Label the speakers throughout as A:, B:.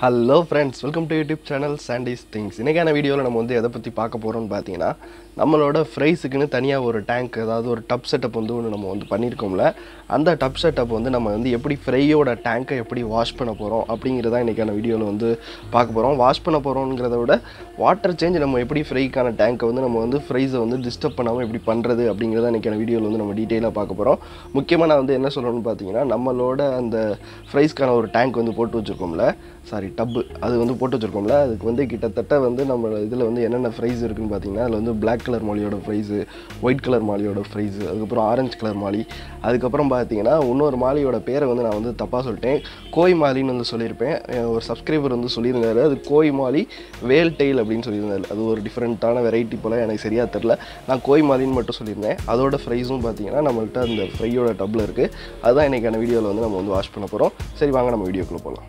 A: hello friends welcome to YouTube channel Sandy's things இன்றைக்கான வீடியோவில் நம்ம வந்து எதை பற்றி பார்க்க போகிறோம்னு பார்த்தீங்கன்னா நம்மளோட ஃப்ரைஸுக்குன்னு தனியாக ஒரு டேங்க் அதாவது ஒரு டப் செட்டப் வந்து ஒன்று நம்ம வந்து பண்ணியிருக்கோம்ல அந்த டப் செட்டப் வந்து நம்ம வந்து எப்படி ஃப்ரையோட டேங்கை எப்படி வாஷ் பண்ண போகிறோம் அப்படிங்கிறத இன்றைக்கான வீடியோவில் வந்து பார்க்க போகிறோம் வாஷ் பண்ண போகிறோங்கிறத விட வாட்டர் சேஞ்ச் நம்ம எப்படி ஃப்ரைக்கான டேங்கை வந்து நம்ம வந்து ஃப்ரைஸை வந்து டிஸ்டர்ப் பண்ணாமல் எப்படி பண்ணுறது அப்படிங்கிறத இன்றைக்கான வீடியோவில் வந்து நம்ம டீட்டெயிலாக பார்க்க போகிறோம் முக்கியமாக நான் வந்து என்ன சொல்லணும்னு பார்த்தீங்கன்னா நம்மளோட அந்த ஃப்ரைஸ்க்கான ஒரு டேங்க் வந்து போட்டு வச்சுருக்கோம்ல சாரி டப்பு அது வந்து போட்டு வச்சுருக்கோம்ல அதுக்கு வந்து கிட்டத்தட்ட வந்து நம்ம இதில் வந்து என்னென்ன ஃப்ரைஸ் இருக்குன்னு பார்த்தீங்கன்னா அதில் வந்து பிளாக் கலர் மாலியோட ஃப்ரைஸு ஒயிட் கலர் மாலியோட ஃப்ரைஸு அதுக்கப்புறம் ஆரஞ்சு கலர் மாலி அதுக்கப்புறம் பார்த்தீங்கன்னா இன்னொரு மாலியோட பேரை வந்து நான் வந்து தப்பாக சொல்லிட்டேன் கோய் மாலின்னு வந்து சொல்லியிருப்பேன் அஹ் ஒரு சப்ஸ்கிரைபர் வந்து சொல்லியிருந்தாரு அது கோய் மாலி வேல் டெயில் அப்படின்னு சொல்லியிருந்தாரு அது ஒரு டிஃப்ரெண்ட்டான வெரைட்டி போல் எனக்கு சரியாக தெரில நான் கோய் மாலின்னு மட்டும் சொல்லியிருந்தேன் அதோட ஃப்ரைஸும் பார்த்தீங்கன்னா நம்மள்கிட்ட அந்த ஃப்ரையோட டப்பில் இருக்குது அதுதான் இன்றைக்கான வீடியோவில் வந்து நம்ம வந்து வாஷ் பண்ண போகிறோம் சரி வாங்க நம்ம வீடியோக்குள்ளே போகலாம்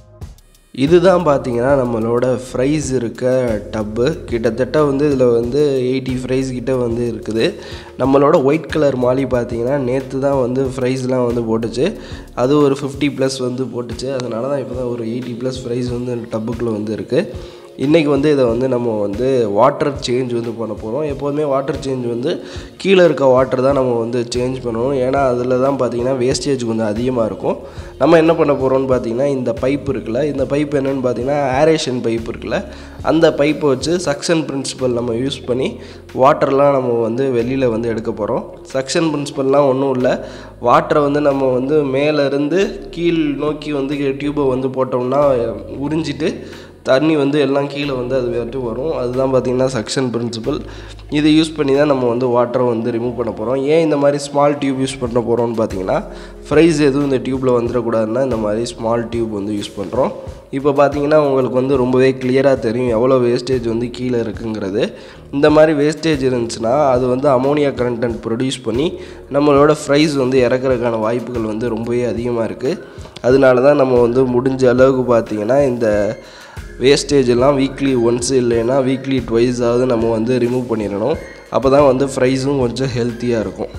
A: இதுதான் பார்த்தீங்கன்னா நம்மளோட ஃப்ரைஸ் இருக்க டப்பு கிட்டத்தட்ட வந்து இதில் வந்து எயிட்டி ஃப்ரைஸ் கிட்ட வந்து இருக்குது நம்மளோட ஒயிட் கலர் மாலி பார்த்தீங்கன்னா நேற்று தான் வந்து ஃப்ரைஸ்லாம் வந்து போட்டுச்சு அது ஒரு ஃபிஃப்டி ப்ளஸ் வந்து போட்டுச்சு அதனால தான் இப்போ தான் ஒரு எயிட்டி ப்ளஸ் ஃப்ரைஸ் வந்து டப்புக்குள்ளே வந்து இருக்குது இன்றைக்கி வந்து இதை வந்து நம்ம வந்து வாட்டர் சேஞ்ச் வந்து பண்ண போகிறோம் எப்போதுமே வாட்டர் சேஞ்ச் வந்து கீழே இருக்க வாட்டர் தான் நம்ம வந்து சேஞ்ச் பண்ணணும் ஏன்னா அதில் தான் பார்த்திங்கன்னா வேஸ்டேஜ் கொஞ்சம் அதிகமாக இருக்கும் நம்ம என்ன பண்ண போகிறோம்னு பார்த்தீங்கன்னா இந்த பைப் இருக்குல்ல இந்த பைப் என்னென்னு பார்த்தீங்கன்னா ஏரேஷன் பைப் இருக்குல்ல அந்த பைப்பை வச்சு சக்ஷன் பிரின்சிபல் நம்ம யூஸ் பண்ணி வாட்டர்லாம் நம்ம வந்து வெளியில் வந்து எடுக்க போகிறோம் சக்ஷன் பிரின்சிபல்லாம் ஒன்றும் இல்லை வாட்டரை வந்து நம்ம வந்து மேலேருந்து கீழ் நோக்கி வந்து டியூப்பை வந்து போட்டோம்னா உறிஞ்சிட்டு தண்ணி வந்து எல்லாம் கீழே வந்து அது வந்துட்டு வரும் அதுதான் பார்த்திங்கன்னா சக்ஷன் பிரின்சிபல் இதை யூஸ் பண்ணி தான் நம்ம வந்து வாட்டரை வந்து ரிமூவ் பண்ண போகிறோம் ஏன் இந்த மாதிரி ஸ்மால் டியூப் யூஸ் பண்ண போகிறோம்னு பார்த்தீங்கன்னா ஃப்ரைஸ் எதுவும் இந்த டியூப்பில் வந்துடக்கூடாதுன்னா இந்த மாதிரி ஸ்மால் டியூப் வந்து யூஸ் பண்ணுறோம் இப்போ பார்த்தீங்கன்னா உங்களுக்கு வந்து ரொம்பவே கிளியராக தெரியும் எவ்வளோ வேஸ்டேஜ் வந்து கீழே இருக்குங்கிறது இந்த மாதிரி வேஸ்டேஜ் இருந்துச்சுன்னா அது வந்து அமோனியா கண்டென்ட் ப்ரொடியூஸ் பண்ணி நம்மளோட ஃப்ரைஸ் வந்து இறக்குறதுக்கான வாய்ப்புகள் வந்து ரொம்பவே அதிகமாக இருக்குது அதனால தான் நம்ம வந்து முடிஞ்ச அளவுக்கு பார்த்திங்கன்னா இந்த வேஸ்டேஜ் எல்லாம் வீக்லி ஒன்ஸ் இல்லைன்னா வீக்லி ட்வைஸாவது நம்ம வந்து ரிமூவ் பண்ணிடணும் அப்போ தான் வந்து ஃப்ரைஸும் கொஞ்சம் ஹெல்த்தியாக இருக்கும்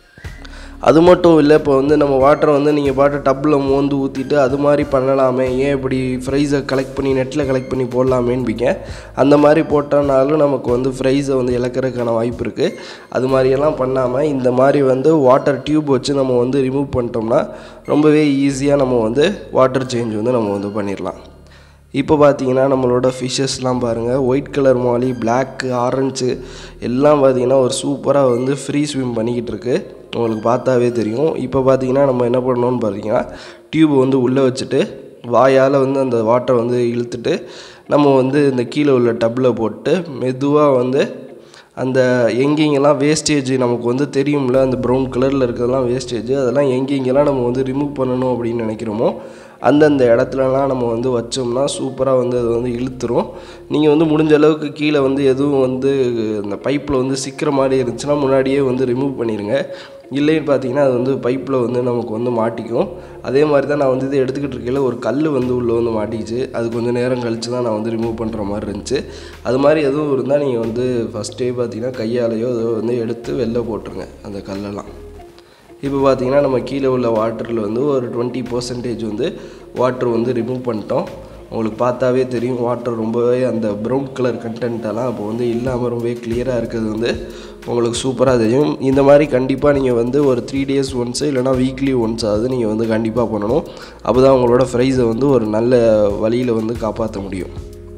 A: அது மட்டும் இல்லை இப்போ வந்து நம்ம வாட்டரை வந்து நீங்கள் பாட்டு டப்பில் மோந்து ஊற்றிட்டு அது மாதிரி பண்ணலாமே ஏன் இப்படி ஃப்ரைஸை கலெக்ட் பண்ணி நெட்டில் கலெக்ட் பண்ணி போடலாமேன்பிங்க அந்த மாதிரி போட்டனாலும் நமக்கு வந்து ஃப்ரைஸை வந்து இழக்கிறதுக்கான வாய்ப்பு இருக்குது அது மாதிரியெல்லாம் பண்ணாமல் இந்த மாதிரி வந்து வாட்டர் டியூப் வச்சு நம்ம வந்து ரிமூவ் பண்ணிட்டோம்னா ரொம்பவே ஈஸியாக நம்ம வந்து வாட்டர் சேஞ்ச் வந்து நம்ம வந்து பண்ணிடலாம் இப்போ பார்த்தீங்கன்னா நம்மளோட ஃபிஷ்ஷஸ்லாம் பாருங்கள் white colour molly black orange எல்லாம் பார்த்தீங்கன்னா ஒரு சூப்பராக வந்து ஃப்ரீ ஸ்விம் பண்ணிக்கிட்டு இருக்கு உங்களுக்கு பார்த்தாவே தெரியும் இப்போ பார்த்தீங்கன்னா நம்ம என்ன பண்ணணும்னு பார்த்தீங்கன்னா டியூப் வந்து உள்ளே வச்சுட்டு வாயால் வந்து அந்த வாட்டரை வந்து இழுத்துட்டு நம்ம வந்து இந்த கீழே உள்ள டப்பில் போட்டு மெதுவாக வந்து அந்த எங்கெங்கெல்லாம் வேஸ்டேஜ் நமக்கு வந்து தெரியும்ல அந்த ப்ரௌன் கலரில் இருக்கிறதெல்லாம் வேஸ்டேஜ் அதெல்லாம் எங்கெங்கெல்லாம் நம்ம வந்து ரிமூவ் பண்ணணும் அப்படின்னு நினைக்கிறோமோ அந்தந்த இடத்துலலாம் நம்ம வந்து வச்சோம்னா சூப்பராக வந்து அது வந்து இழுத்துரும் நீங்கள் வந்து முடிஞ்ச அளவுக்கு கீழே வந்து எதுவும் வந்து இந்த பைப்பில் வந்து சிக்கிற மாதிரி இருந்துச்சுன்னா முன்னாடியே வந்து ரிமூவ் பண்ணிடுங்க இல்லைன்னு பார்த்தீங்கன்னா அது வந்து பைப்பில் வந்து நமக்கு வந்து மாட்டிக்கும் அதே மாதிரி தான் நான் வந்து இதை எடுத்துக்கிட்டு இருக்கையில் ஒரு கல் வந்து உள்ளே வந்து மாட்டிக்கிச்சு அது கொஞ்சம் நேரம் கழித்து தான் நான் வந்து ரிமூவ் பண்ணுற மாதிரி இருந்துச்சு அது மாதிரி எதுவும் இருந்தால் நீங்கள் வந்து ஃபஸ்ட்டே பார்த்தீங்கன்னா கையாலேயோ ஏதோ வந்து எடுத்து வெளில போட்டுருங்க அந்த கல்லெல்லாம் இப்போ பார்த்தீங்கன்னா நம்ம கீழே உள்ள வாட்டரில் வந்து ஒரு டுவெண்ட்டி பர்சன்டேஜ் வந்து வாட்டர் வந்து ரிமூவ் பண்ணிட்டோம் உங்களுக்கு பார்த்தாவே தெரியும் வாட்டர் ரொம்பவே அந்த ப்ரௌன் கலர் கண்டென்ட்டெல்லாம் அப்போ வந்து இல்லாமல் ரொம்பவே கிளியராக இருக்கிறது வந்து உங்களுக்கு சூப்பராக தெரியும் இந்த மாதிரி கண்டிப்பாக நீங்கள் வந்து ஒரு த்ரீ டேஸ் ஒன்ஸு இல்லைனா வீக்லி ஒன்ஸ் ஆகுது நீங்கள் வந்து கண்டிப்பாக பண்ணணும் அப்போ தான் உங்களோட ஃப்ரைஸை வந்து ஒரு நல்ல வழியில் வந்து காப்பாற்ற முடியும்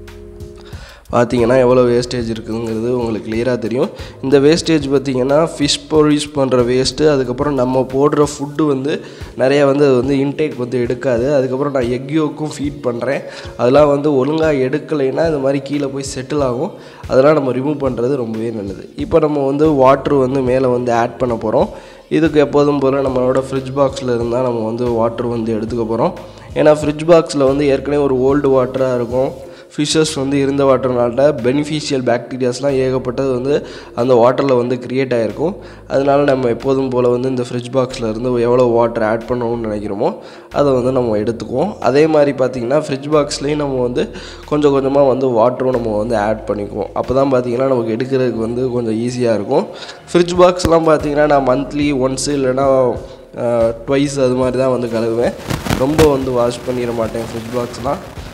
A: பார்த்தீங்கன்னா எவ்வளோ வேஸ்டேஜ் இருக்குதுங்கிறது உங்களுக்கு கிளியராக தெரியும் இந்த வேஸ்டேஜ் பார்த்திங்கன்னா ஃபிஷ் ப்ரொடியூஸ் பண்ணுற வேஸ்ட்டு அதுக்கப்புறம் நம்ம போடுற ஃபுட்டு வந்து நிறையா வந்து அது வந்து இன்டேக் வந்து எடுக்காது அதுக்கப்புறம் நான் எக் யோக்கும் ஃபீட் பண்ணுறேன் அதெல்லாம் வந்து ஒழுங்காக எடுக்கலைன்னா இந்த மாதிரி கீழே போய் செட்டில் ஆகும் அதெல்லாம் நம்ம ரிமூவ் பண்ணுறது ரொம்பவே நல்லது இப்போ நம்ம வந்து வாட்ரு வந்து மேலே வந்து ஆட் பண்ண போகிறோம் இதுக்கு எப்போதும் போல் நம்மளோட ஃப்ரிட்ஜ் பாக்ஸில் இருந்தால் நம்ம வந்து வாட்ரு வந்து எடுத்துக்க போகிறோம் ஏன்னா ஃப்ரிட்ஜ் பாக்ஸில் வந்து ஏற்கனவே ஒரு ஓல்டு வாட்டராக இருக்கும் ஃபிஷ்ஷஸ் வந்து இருந்த வாட்டர்னால பெனிஃபிஷியல் பாக்டீரியாஸ்லாம் ஏகப்பட்டது வந்து அந்த வாட்டரில் வந்து க்ரியேட் ஆகிருக்கும் அதனால நம்ம எப்போதும் போல் வந்து இந்த ஃப்ரிட்ஜ் பாக்ஸில் இருந்து எவ்வளோ வாட்டர் ஆட் பண்ணணும்னு நினைக்கிறோமோ அதை வந்து நம்ம எடுத்துக்குவோம் அதே மாதிரி பார்த்திங்கன்னா ஃப்ரிட்ஜ் பாக்ஸ்லேயும் நம்ம வந்து கொஞ்சம் கொஞ்சமாக வந்து வாட்டரும் நம்ம வந்து ஆட் பண்ணிக்குவோம் அப்போ தான் பார்த்திங்கன்னா நமக்கு எடுக்கிறதுக்கு வந்து கொஞ்சம் ஈஸியாக இருக்கும் ஃப்ரிட்ஜ் பாக்ஸ்லாம் பார்த்திங்கன்னா நான் மந்த்லி ஒன்ஸு இல்லைனா ட்வைஸ் அது மாதிரி தான் வந்து கழுவுவேன் ரொம்ப வந்து வாஷ் பண்ணிட மாட்டேன் ஃப்ரிட்ஜ் பாக்ஸ்லாம்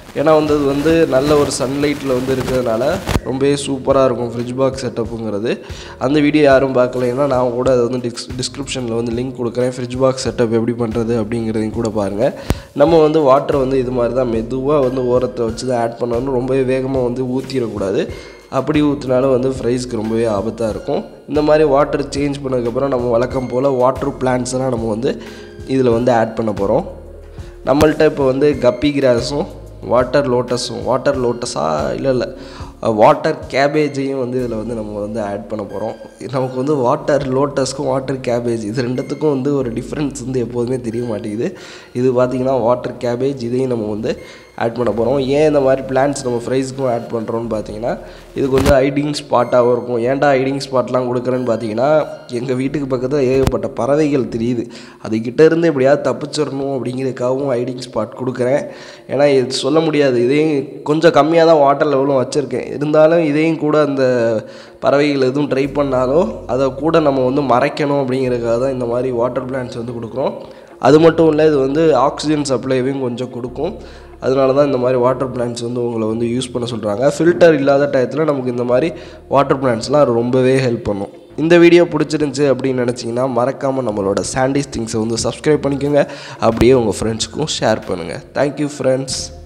A: ஏன்னா வந்து அது வந்து நல்ல ஒரு சன்லைட்டில் வந்து இருக்கிறதுனால ரொம்பவே சூப்பராக இருக்கும் ஃப்ரிட்ஜ் பாக்ஸ் செட்டப்புங்கிறது அந்த வீடியோ யாரும் பார்க்கலைன்னா நான் கூட அதை வந்து டிஸ் டிஸ்கிரிப்ஷனில் வந்து லிங்க் கொடுக்குறேன் ஃப்ரிட்ஜ் பாக்ஸ் செட்டப் எப்படி பண்ணுறது அப்படிங்கிறதையும் கூட பாருங்கள் நம்ம வந்து வாட்டர் வந்து இது மாதிரி தான் மெதுவாக வந்து ஓரத்தை வச்சு தான் ஆட் பண்ணணும் ரொம்பவே வேகமாக வந்து ஊற்றிடக்கூடாது அப்படி ஊற்றினாலும் வந்து ஃப்ரைஸ்க்கு ரொம்பவே ஆபத்தாக இருக்கும் இந்த மாதிரி வாட்டர் சேஞ்ச் பண்ணதுக்கப்புறம் நம்ம வழக்கம் போல் வாட்டர் பிளான்ட்ஸ்லாம் நம்ம வந்து இதில் வந்து ஆட் பண்ண போகிறோம் நம்மள்ட்ட இப்போ வந்து கப்பி கிராஸும் வாட்டர் லோட்டஸும் வாட்டர் லோட்டஸா இல்லை இல்லை வாட்டர் கேபேஜையும் வந்து இதில் வந்து நம்ம வந்து ஆட் பண்ண போகிறோம் நமக்கு வந்து வாட்டர் லோட்டஸ்க்கும் வாட்டர் கேபேஜ் இது ரெண்டுத்துக்கும் வந்து ஒரு டிஃப்ரென்ஸ் வந்து எப்போதுமே தெரிய மாட்டேங்குது இது பார்த்திங்கன்னா வாட்டர் கேபேஜ் இதையும் நம்ம வந்து ஆட் பண்ண போகிறோம் ஏன் இந்த மாதிரி பிளான்ஸ் நம்ம ஃப்ரைஸ்க்கும் ஆட் பண்ணுறோன்னு பார்த்தீங்கன்னா இது கொஞ்சம் ஹைடிங் ஸ்பாட்டாகவும் இருக்கும் ஏன்டா ஹைடிங் ஸ்பாட்லாம் கொடுக்குறேன்னு பார்த்தீங்கன்னா எங்கள் வீட்டுக்கு பக்கத்தில் ஏகப்பட்ட பறவைகள் தெரியுது அதுக்கிட்ட இருந்து எப்படியாவது தப்பிச்சிடணும் அப்படிங்கிறதுக்காகவும் ஹைடிங் ஸ்பாட் கொடுக்குறேன் ஏன்னா இது சொல்ல முடியாது இதையும் கொஞ்சம் கம்மியாக தான் வாட்டர் லெவலும் வச்சுருக்கேன் இருந்தாலும் இதையும் கூட அந்த பறவைகள் எதுவும் ட்ரை பண்ணாலும் அதை கூட நம்ம வந்து மறைக்கணும் அப்படிங்கிறதுக்காக தான் இந்த மாதிரி வாட்டர் பிளான்ஸ் வந்து கொடுக்குறோம் அது மட்டும் இல்லை இது வந்து ஆக்சிஜன் சப்ளைவையும் கொஞ்சம் கொடுக்கும் அதனால தான் இந்த மாதிரி வாட்டர் பிளான்ஸ் வந்து உங்களை வந்து யூஸ் பண்ண சொல்கிறாங்க ஃபில்டர் இல்லாத டயத்தில் நமக்கு இந்த மாதிரி வாட்டர் பிளான்ஸ்லாம் ரொம்பவே ஹெல்ப் பண்ணும் இந்த வீடியோ பிடிச்சிருந்துச்சி அப்படின்னு நினச்சிங்கன்னா மறக்காமல் நம்மளோட சாண்டிஸ் திங்ஸை வந்து சப்ஸ்கிரைப் பண்ணிக்கோங்க அப்படியே உங்கள் ஃப்ரெண்ட்ஸுக்கும் ஷேர் பண்ணுங்கள் தேங்க்யூ ஃப்ரெண்ட்ஸ்